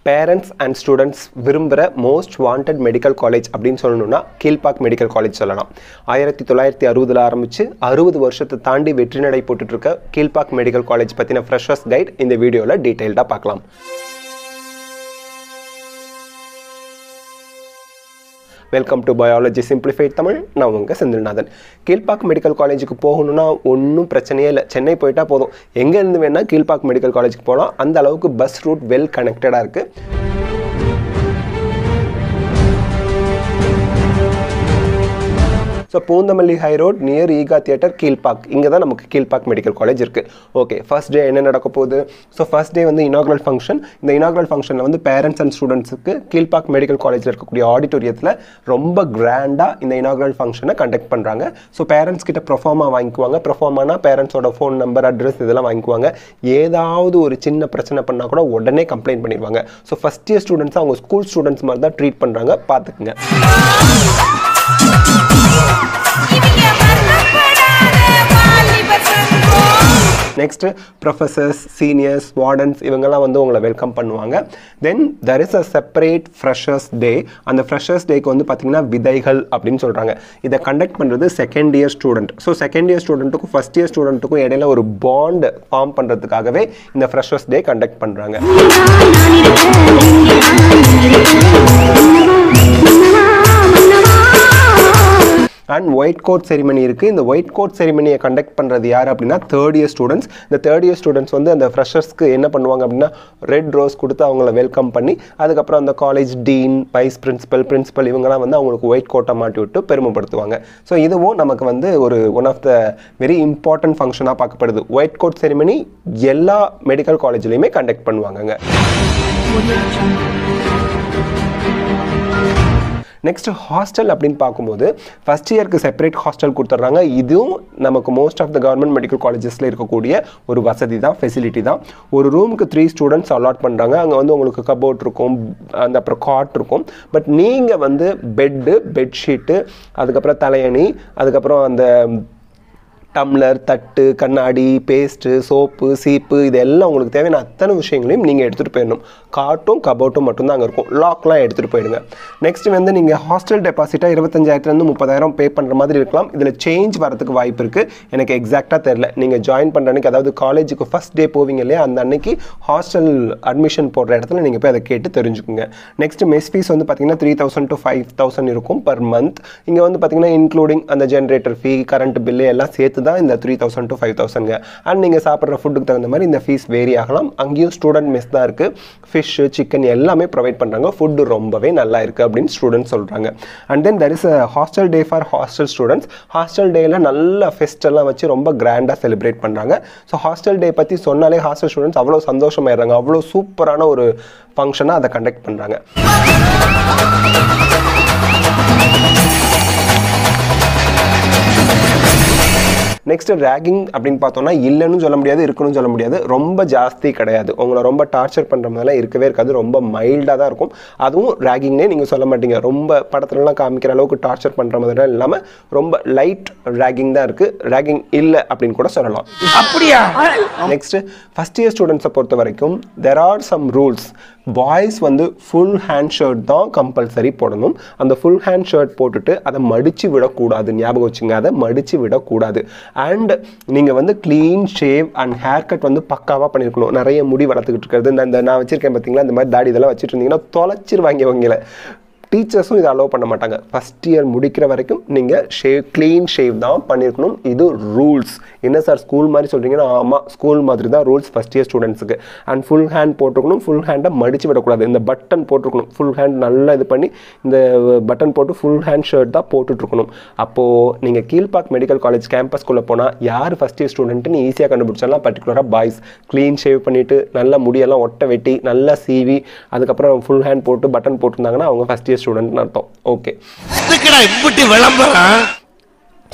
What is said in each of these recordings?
Parents and students விரும்புகிற most wanted medical college அப்படின்னு சொல்லணும்னா கீழ்பாக் மெடிக்கல் காலேஜ் சொல்லலாம் ஆயிரத்தி தொள்ளாயிரத்தி அறுபதில் ஆரம்பித்து அறுபது வருஷத்தை தாண்டி வெற்றி நடை போட்டுட்டு இருக்க கீழ்பாக் மெடிக்கல் காலேஜ் பற்றின ஃப்ரெஷர்ஸ் கைட் இந்த வீடியோவில் டீட்டெயில்டாக பார்க்கலாம் welcome to biology simplified Tamil நான் உங்கள் செந்தில்நாதன் கீழ்பாக் மெடிக்கல் காலேஜுக்கு போகணும்னா ஒன்றும் பிரச்சனையே இல்லை சென்னை போயிட்டா போதும் எங்கேருந்து வேணால் கீழ்பாக் மெடிக்கல் காலேஜுக்கு போகலாம் அந்த அளவுக்கு பஸ் ரூட் வெல் கனெக்டடாக இருக்குது so Poonamallee high road near Ega theatre Kilpauk இங்கே தான் நமக்கு கீழ்பாக் மெடிக்கல் காலேஜ் இருக்குது ஓகே ஃபர்ஸ்ட் டே என்ன நடக்க போகுது ஸோ ஃபர்ஸ்ட் டே வந்து இனாகுரல் ஃபங்க்ஷன் இந்த இனாகுரல் ஃபங்க்ஷனில் வந்து பேரண்ட்ஸ் அண்ட் ஸ்டூடெண்ட்ஸுக்கு கீழ்பாக் மெடிக்கல் காலேஜில் இருக்கக்கூடிய ஆடிட்டோரியத்தில் ரொம்ப கிராண்டாக இந்த இனாகுரல் ஃபங்க்ஷனை கண்டக்ட் பண்ணுறாங்க ஸோ பேரண்ட்ஸ் கிட்ட ப்ரொஃபார்மா வாங்கிக்குவாங்க ப்ரொஃபார்மானா பேரண்ட்ஸோட ஃபோன் நம்பர் அட்ரஸ் இதெல்லாம் வாங்கிக்குவாங்க ஏதாவது ஒரு சின்ன பிரச்சனை பண்ணால் கூட உடனே கம்ப்ளைண்ட் பண்ணிடுவாங்க ஸோ ஃபஸ்ட் இயர் ஸ்டூடெண்ட்ஸ் அவங்க ஸ்கூல் ஸ்டூடெண்ட்ஸ் மாதிரி தான் ட்ரீட் பண்ணுறாங்க பார்த்துக்குங்க இவங்க வருத்தப்படாத வாலிப சங்கம். நெக்ஸ்ட்டு ப்ரொஃபஸர்ஸ் சீனியர்ஸ் வார்டன்ஸ் இவங்கெல்லாம் வந்து உங்களை வெல்கம் பண்ணுவாங்க then there is a separate freshers day அந்த ஃப்ரெஷர்ஸ் டேக்கு வந்து பார்த்தீங்கன்னா விதைகள் அப்படின்னு சொல்கிறாங்க இதை கண்டக்ட் பண்ணுறது second year student so second year ஸ்டூடெண்ட்டுக்கும் ஃபஸ்ட் இயர் ஸ்டூடெண்ட்டுக்கும் இடையில ஒரு பாண்ட் ஃபார்ம் பண்ணுறதுக்காகவே இந்த ஃப்ரெஷர்ஸ் டே கண்டக்ட் பண்ணுறாங்க அண்ட் ஒயிட் கோட் செரிமனி இருக்குது இந்த ஒயிட் கோட் செரிமனியை கண்டக்ட் பண்ணுறது யார் அப்படின்னா தேர்ட் இயர் ஸ்டூடெண்ட்ஸ் இந்த தேர்ட் இயர் ஸ்டூடெண்ட்ஸ் வந்து அந்த ஃப்ரெஷர்ஸ்க்கு என்ன பண்ணுவாங்க அப்படின்னா ரெட் ரோஸ் கொடுத்து அவங்கள வெல்கம் பண்ணி அதுக்கப்புறம் அந்த college dean vice principal principal இவங்கெல்லாம் வந்து அவங்களுக்கு ஒயிட் கோட்டை மாட்டி விட்டு பெருமைப்படுத்துவாங்க ஸோ இதுவும் நமக்கு வந்து ஒரு one of the very important ஃபங்க்ஷனாக பார்க்கப்படுது ஒயிட் கோட் செரிமனி எல்லா மெடிக்கல் காலேஜ்லையுமே கண்டக்ட் பண்ணுவாங்கங்க நெக்ஸ்ட் ஹாஸ்டல் அப்படின்னு பார்க்கும்போது ஃபஸ்ட் இயருக்கு செப்பரேட் ஹாஸ்டல் கொடுத்துட்றாங்க இதுவும் நமக்கு most of the government medical காலேஜஸில் இருக்கக்கூடிய ஒரு வசதி தான் ஃபெசிலிட்டி தான் ஒரு ரூமுக்கு த்ரீ ஸ்டூடெண்ட்ஸ் அலாட் பண்ணுறாங்க அங்கே வந்து உங்களுக்கு கபோர்ட் இருக்கும் அந்த அப்புறம் காட் இருக்கும் பட் நீங்கள் வந்து பெட்டு பெட்ஷீட்டு அதுக்கப்புறம் தலையணி அதுக்கப்புறம் அந்த டம்ளர் தட்டு கண்ணாடி பேஸ்ட்டு சோப்பு சீப்பு இது எல்லாம் உங்களுக்கு தேவையான அத்தனை விஷயங்களையும் நீங்கள் எடுத்துகிட்டு போயிடணும் காட்டும் கபோர்ட்டும் மட்டும்தான் அங்கே இருக்கும் லாக்லாம் எடுத்துகிட்டு போயிடுங்க நெக்ஸ்ட் வந்து நீங்கள் ஹாஸ்டல் டெபாசிட்டாக இருபத்தஞ்சாயிரத்துலேருந்து முப்பதாயிரம் பே பண்ணுற மாதிரி இருக்கலாம் இதில் சேஞ்ச் வரதுக்கு வாய்ப்பு இருக்குது எனக்கு எக்ஸாக்டாக தெரில நீங்கள் ஜாயின் பண்ணுற அன்னைக்கு அதாவது காலேஜுக்கு ஃபஸ்ட் டே போவீங்க இல்லையா அந்த அன்னைக்கு ஹாஸ்டல் அட்மிஷன் போடுற இடத்துல நீங்கள் போய் அதை கேட்டு தெரிஞ்சுக்குங்க நெக்ஸ்ட் மெஸ் ஃபீஸ் வந்து பார்த்தீங்கன்னா three thousand to five thousand இருக்கும் பர் மந்த் இங்கே வந்து பார்த்தீங்கன்னா இன்க்ளூடிங் அந்த ஜென்ரேட்டர் ஃபீ கரண்ட் பில்லு எல்லாம் சேர்த்து தான் இந்த த்ரீ தௌசண்ட் டு ஃபைவ் தௌசண்ட்ங்க அண்ட் நீங்கள் சாப்பிட்ற ஃபுட்டுக்கு தகுந்த மாதிரி இந்த ஃபீஸ் வேரி ஆகலாம் அங்கேயும் ஸ்டூடெண்ட் மெஸ் தான் இருக்குது ஃபிஷ்ஷு சிக்கன் எல்லாமே ப்ரொவைட் பண்ணுறாங்க ஃபுட்டு ரொம்பவே நல்லா இருக்குது அப்படின்னு ஸ்டூடெண்ட்ஸ் சொல்கிறாங்க and then there is a hostel day for hostel students hostel டேயில் நல்ல ஃபெஸ்ட் எல்லாம் வச்சு ரொம்ப கிராண்டாக செலிப்ரேட் பண்ணுறாங்க ஸோ ஹாஸ்டல் டே பற்றி சொன்னாலே ஹாஸ்டல் ஸ்டூடெண்ட்ஸ் அவ்வளோ சந்தோஷமாயிடுறாங்க அவ்வளோ சூப்பரான ஒரு ஃபங்க்ஷனாக அதை கண்டக்ட் பண்ணுறாங்க நெக்ஸ்ட் ரேகிங் அப்படின்னு பார்த்தோம்னா இல்லைன்னு சொல்ல முடியாது இருக்குன்னு சொல்ல முடியாது ரொம்ப ஜாஸ்தி கிடையாது உங்களை ரொம்ப டார்ச்சர் பண்ணுற மாதிரிலாம் இருக்கவே இருக்காது ரொம்ப மைல்டாக தான் இருக்கும் அதுவும் ரேகிங்னே நீங்கள் சொல்ல மாட்டீங்க ரொம்ப படத்துலலாம் காமிக்கிற அளவுக்கு டார்ச்சர் பண்ணுற மாதிரிலாம் இல்லாமல் ரொம்ப லைட் ரேகிங் தான் இருக்குது ரேகிங் இல்லை அப்படின்னு கூட சொல்லலாம் அப்படியா நெக்ஸ்ட் ஃபஸ்ட் இயர் ஸ்டூடெண்ட்ஸை பொறுத்த வரைக்கும் there are some rules boys வந்து ஃபுல் ஹேண்ட் ஷர்ட் தான் கம்பல்சரி போடணும் அந்த ஃபுல் ஹேண்ட் ஷர்ட் போட்டுட்டு அதை மடித்து விடக்கூடாது ஞாபகம் வச்சுங்க அதை மடித்து விடக்கூடாது அண்ட் நீங்கள் வந்து clean shave and hair cut வந்து பக்காவாக பண்ணியிருக்கணும் நிறைய முடி வளர்த்துக்கிட்டு இருக்கிறது இந்த இந்த நான் வச்சிருக்கேன் பார்த்தீங்களா இந்த மாதிரி தாடி இதெல்லாம் வச்சுட்டு இருந்தீங்கன்னா தொலைச்சிருவாங்க இவங்கள டீச்சர்ஸும் இதை அலோவ் பண்ண மாட்டாங்க ஃபஸ்ட் இயர் முடிக்கிற வரைக்கும் நீங்கள் ஷேவ் க்ளீன் ஷேவ் தான் பண்ணியிருக்கணும் இது ரூல்ஸ் என்ன சார் ஸ்கூல் மாதிரி சொல்கிறீங்கன்னா ஆமாம் ஸ்கூல் மாதிரி தான் ரூல்ஸ் ஃபஸ்ட் இயர் ஸ்டூடெண்ட்ஸுக்கு அண்ட் ஃபுல் ஹேண்ட் போட்டிருக்கணும் ஃபுல் ஹேண்டை மடித்து விடக்கூடாது இந்த பட்டன் போட்டிருக்கணும் ஃபுல் ஹேண்ட் நல்லா இது பண்ணி இந்த பட்டன் போட்டு ஃபுல் ஹேண்ட் ஷர்ட் தான் போட்டுட்ருக்கணும் அப்போது நீங்கள் கீழ்பாக் மெடிக்கல் காலேஜ் கேம்பஸ்குள்ளே போனால் யார் ஃபஸ்ட் இயர் ஸ்டூடெண்ட்டுன்னு ஈஸியாக கண்டுபிடிச்சாலாம் பர்டிகுலராக பாய்ஸ் க்ளீன் ஷேவ் பண்ணிவிட்டு நல்லா முடியெல்லாம் ஒட்ட வெட்டி நல்லா சீவி அதுக்கப்புறம் ஃபுல் ஹேண்ட் போட்டு பட்டன் போட்டிருந்தாங்கன்னா அவங்க ஃபஸ்ட் இயர் ஸ்டூடெண்ட்னு அர்த்தம் ஓகே இதுக்குடா இப்படி விளம்பரம்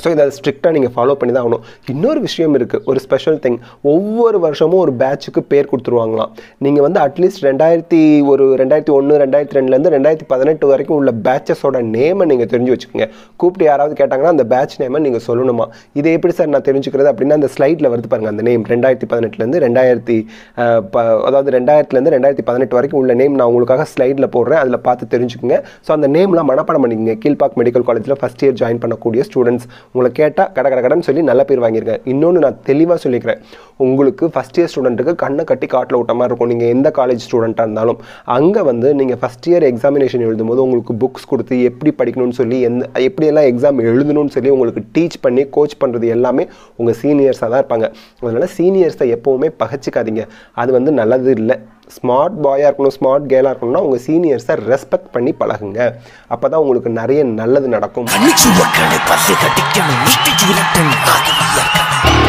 ஸோ இதை ஸ்ட்ரிக்டாக நீங்கள் ஃபாலோ பண்ணி தான் ஆகணும் இன்னொரு விஷயம் இருக்குது ஒரு ஸ்பெஷல் திங் ஒவ்வொரு வருஷமும் ஒரு பேட்சுக்கு பேர் கொடுத்துருவாங்களாம் நீங்கள் வந்து அட்லீஸ்ட் ரெண்டாயிரத்தி ஒரு ரெண்டாயிரத்தி ஒன்று ரெண்டாயிரத்தி ரெண்டுலேருந்து ரெண்டாயிரத்தி பதினெட்டு வரைக்கும் உள்ள பேட்சஸோட நேமை நீங்கள் தெரிஞ்சு வச்சுக்கோங்க கூப்பிட்டு யாராவது கேட்டாங்கன்னா அந்த பேட்ச் நேமை நீங்கள் சொல்லணுமா இது எப்படி சார் நான் தெரிஞ்சுக்கிறது அப்படின்னா அந்த ஸ்லைடில் வருது பாருங்க அந்த நேம் ரெண்டாயிரத்தி பதினெட்டுலேருந்து ரெண்டாயிரத்தி அஹ், ப- அதாவது ரெண்டாயிரத்துலேருந்து ரெண்டாயிரத்தி பதினெட்டு வரைக்கும் உள்ள நேம் நான் உங்களுக்காக ஸ்லைடில் போடுறேன் அதில் பார்த்து தெரிஞ்சுக்கோங்க ஸோ அந்த நேம்லாம் மனப்பாடம் பண்ணிக்கங்க கீழ்பாக் மெடிக்கல் காலேஜில் ஃபஸ்ட் இயர் ஜாயின் பண்ணக்கூடிய ஸ்டூடெண்ட்ஸ் உங்களை கேட்டால் கட கட கடன்னு சொல்லி நல்ல பேர் வாங்கியிருக்கேன் இன்னொன்று நான் தெளிவாக சொல்லிக்கிறேன் உங்களுக்கு ஃபஸ்ட் இயர் ஸ்டூடெண்ட்டுக்கு கண்ணை கட்டி காட்டில் விட்ட மாதிரி இருக்கும் நீங்கள் எந்த காலேஜ் ஸ்டூடெண்ட்டாக இருந்தாலும் அங்கே வந்து நீங்கள் ஃபஸ்ட் இயர் எக்ஸாமினேஷன் எழுதும்போது உங்களுக்கு புக்ஸ் கொடுத்து எப்படி படிக்கணும்னு சொல்லி எந்த எப்படியெல்லாம் எக்ஸாம் எழுதணும்னு சொல்லி உங்களுக்கு டீச் பண்ணி கோச் பண்ணுறது எல்லாமே உங்கள் சீனியர்ஸாக தான் இருப்பாங்க அதனால் சீனியர்ஸை எப்போவுமே பகச்சிக்காதீங்க அது வந்து நல்லது இல்லை ஸ்மார்ட் பாயாக இருக்கணும் ஸ்மார்ட் கேர்ளாக இருக்கணும்னா உங்கள் சீனியர்ஸை ரெஸ்பெக்ட் பண்ணி பழகுங்க அப்போ தான் உங்களுக்கு நிறைய நல்லது நடக்கும் அடிச்சு வைக்கணும் பல்லு கட்டிக்கணும் முஷ்டிச்சு விரட்டணும் அது வியர்க்கணும்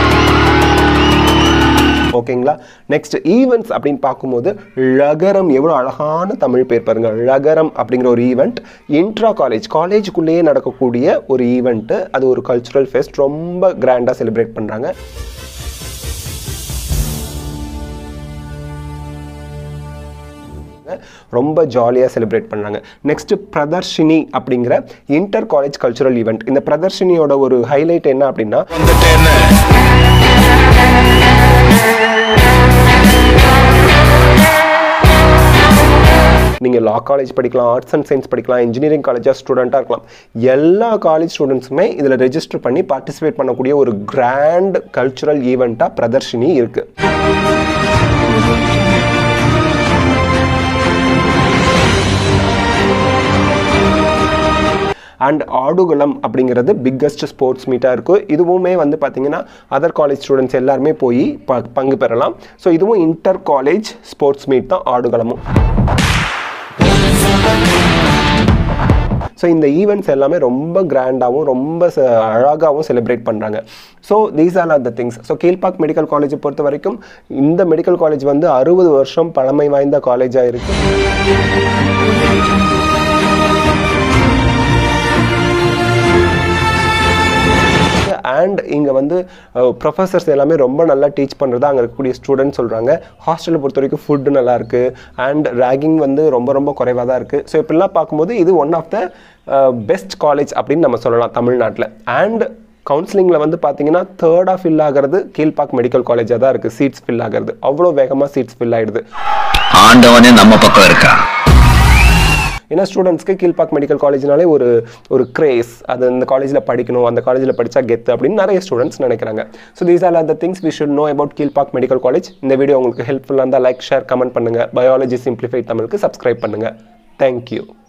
ஓகேங்களா நெக்ஸ்ட் ஈவெண்ட்ஸ் அப்படின்னு பார்க்கும்போது ழகரம் எவ்வளோ அழகான தமிழ் பேர் பாருங்க ழகரம் அப்படிங்கிற ஒரு ஈவெண்ட் இன்ட்ரா காலேஜ் காலேஜுக்குள்ளேயே நடக்கக்கூடிய ஒரு ஈவெண்ட்டு அது ஒரு கல்ச்சுரல் ஃபெஸ்ட் ரொம்ப கிராண்டாக செலிப்ரேட் பண்ணுறாங்க ரொம்ப ஜாலியாக செலிப்ரேட் பண்ணாங்க நெக்ஸ்ட் பிரதர்ஷினி அப்படிங்கிற இன்டர் காலேஜ் கல்ச்சுரல் ஈவெண்ட் இந்த பிரதர்ஷினியோட ஒரு ஹைலைட் என்ன அப்படின்னா நீங்கள் லா காலேஜ் படிக்கலாம் ஆர்ட்ஸ் அண்ட் சயின்ஸ் படிக்கலாம் இன்ஜினியரிங் காலேஜாக ஸ்டூடெண்ட்டாக இருக்கலாம் எல்லா காலேஜ் ஸ்டூடெண்ட்ஸுமே இதில் ரெஜிஸ்டர் பண்ணி பார்ட்டிசிபேட் பண்ணக்கூடிய ஒரு கிராண்ட் கல்ச்சுரல் ஈவெண்ட்டாக பிரதர்ஷினி இருக்குது அண்ட் ஆடுகளம் அப்படிங்கிறது பிக்கஸ்ட் ஸ்போர்ட்ஸ் மீட்டாக இருக்கும் இதுவுமே வந்து பார்த்தீங்கன்னா அதர் காலேஜ் ஸ்டூடெண்ட்ஸ் எல்லாருமே போய் ப பங்கு பெறலாம் ஸோ இதுவும் இன்டர் காலேஜ் ஸ்போர்ட்ஸ் மீட் தான் ஆடுகளமும் ஸோ இந்த ஈவெண்ட்ஸ் எல்லாமே ரொம்ப கிராண்டாகவும் ரொம்ப ச- அழகாகவும் செலிப்ரேட் பண்ணுறாங்க so these are are the things so Kilpauk medical காலேஜை பொறுத்த வரைக்கும் இந்த மெடிக்கல் காலேஜ் வந்து அறுபது வருஷம் பழமை வாய்ந்த காலேஜாக இருக்குது அண்ட் இங்கே வந்து ப்ரொஃபஸர்ஸ் எல்லாமே ரொம்ப நல்லா டீச் பண்ணுறது அங்கே இருக்கக்கூடிய ஸ்டூடெண்ட்ஸ் சொல்கிறாங்க ஹாஸ்டலை பொறுத்த வரைக்கும் ஃபுட்டு நல்லா இருக்குது அண்ட் ரேகிங் வந்து ரொம்ப ரொம்ப குறைவாக தான் இருக்குது ஸோ இப்படிலாம் பார்க்கும்போது இது one of the best college அப்படின்னு நம்ம சொல்லலாம் தமிழ்நாட்டில் அண்ட் கவுன்சிலிங்கில் வந்து பார்த்தீங்கன்னா தேர்டாக ஃபில் ஆகிறது கீழ்பாக் மெடிக்கல் காலேஜாக தான் இருக்குது சீட்ஸ் ஃபில் ஆகிறது அவ்வளோ வேகமாக சீட்ஸ் ஃபில் ஆகிடுது ஆண்டவனே நம்ம பக்கம் இருக்கா ஏன்னா ஸ்டூடெண்ட்ஸ்க்கு கீழ்பாக் மெடிக்கல் காலேஜ்னாலே ஒரு ஒரு கிரேஸ் அது அந்த காலேஜில் படிக்கணும் அந்த காலேஜில் படித்தா கெத்து அப்படின்னு நிறைய ஸ்டூடெண்ட்ஸ் நினைக்கிறாங்க so these are the things we should know about Kilpauk medical college இந்த வீடியோ உங்களுக்கு ஹெல்ப்ஃபுல்லாக இருந்தால் லைக் ஷேர் கமெண்ட் பண்ணுங்கள் பயாலஜி சிம்பிளிஃபைட் தமிழுக்கு சப்ஸ்கிரைப் பண்ணுங்கள் தேங்க்யூ